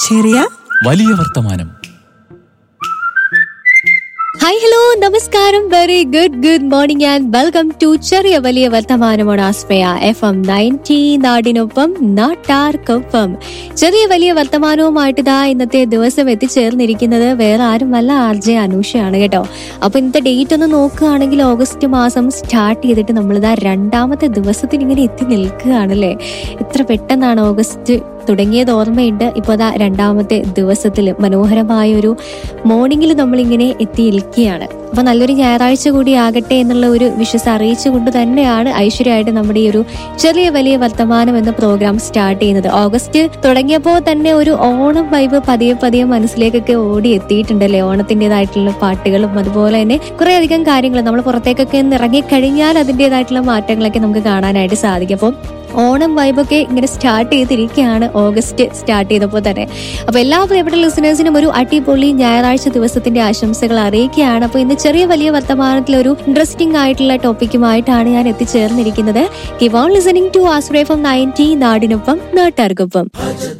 ചെറിയ വലിയ വർത്തമാനം ഹായ് ഹലോ നമസ്കാരം very good good morning and welcome to ചെറിയ വലിയ വർത്തമാനമാണ് ആസ്മയ എഫ് എം നയൻറ്റി നാടിനൊപ്പം നാട്ടാർക്കൊപ്പം ചെറിയ വലിയ വർത്തമാനവുമായിട്ട് ഇതാ ഇന്നത്തെ ദിവസം എത്തിച്ചേർന്നിരിക്കുന്നത് വേറെ ആരുമല്ല ആർ ജെ അനൂഷയാണ് കേട്ടോ അപ്പൊ ഇന്നത്തെ ഡേറ്റ് ഒന്ന് നോക്കുകയാണെങ്കിൽ ഓഗസ്റ്റ് മാസം സ്റ്റാർട്ട് ചെയ്തിട്ട് നമ്മളിതാ രണ്ടാമത്തെ ദിവസത്തിന് ഇങ്ങനെ എത്തി നിൽക്കുകയാണല്ലേ എത്ര പെട്ടെന്നാണ് ഓഗസ്റ്റ് തുടങ്ങിയത് ഓർമ്മയുണ്ട് ഇപ്പോൾ അതാ രണ്ടാമത്തെ ദിവസത്തിൽ മനോഹരമായ ഒരു മോർണിംഗിൽ നമ്മളിങ്ങനെ എത്തിയിരിക്കുകയാണ് അപ്പൊ നല്ലൊരു ഞായറാഴ്ച കൂടി ആകട്ടെ എന്നുള്ള ഒരു വിശ്വസ് അറിയിച്ചുകൊണ്ട് തന്നെയാണ് ഐശ്വര്യമായിട്ട് നമ്മുടെ ഈ ഒരു ചെറിയ വലിയ വർത്തമാനം എന്ന പ്രോഗ്രാം സ്റ്റാർട്ട് ചെയ്യുന്നത് ഓഗസ്റ്റ് തുടങ്ങിയപ്പോൾ തന്നെ ഒരു ഓണം വൈബ് പതിയെ പതിയെ മനസ്സിലേക്കൊക്കെ ഓടി എത്തിയിട്ടുണ്ടല്ലേ ഓണത്തിൻ്റെതായിട്ടുള്ള പാട്ടുകളും അതുപോലെ തന്നെ കുറെ അധികം കാര്യങ്ങൾ നമ്മൾ പുറത്തേക്കൊക്കെ ഒന്ന് ഇറങ്ങിക്കഴിഞ്ഞാൽ അതിൻ്റെതായിട്ടുള്ള മാറ്റങ്ങളൊക്കെ നമുക്ക് കാണാനായിട്ട് സാധിക്കും അപ്പം ഓണം വൈബൊക്കെ ഇങ്ങനെ സ്റ്റാർട്ട് ചെയ്തിരിക്കുകയാണ് ഓഗസ്റ്റ് സ്റ്റാർട്ട് ചെയ്തപ്പോൾ തന്നെ അപ്പൊ എല്ലാ പ്രിയപ്പെട്ട ലിസണേഴ്സിനും ഒരു അടിപൊളി ഞായറാഴ്ച ദിവസത്തിന്റെ ആശംസകൾ അറിയിക്കുകയാണ് അപ്പൊ ഇന്ന് ചെറിയ വലിയ വർത്തമാനത്തിൽ ഒരു ഇൻട്രസ്റ്റിംഗ് ആയിട്ടുള്ള ടോപ്പിക്കുമായിട്ടാണ് ഞാൻ എത്തിച്ചേർന്നിരിക്കുന്നത് കിവ് ഓൺ ലിസണിംഗ് ടു ആസ്രേ ഫ്രം നയൻറ്റി നാടിനൊപ്പം നാട്ടാർക്കൊപ്പം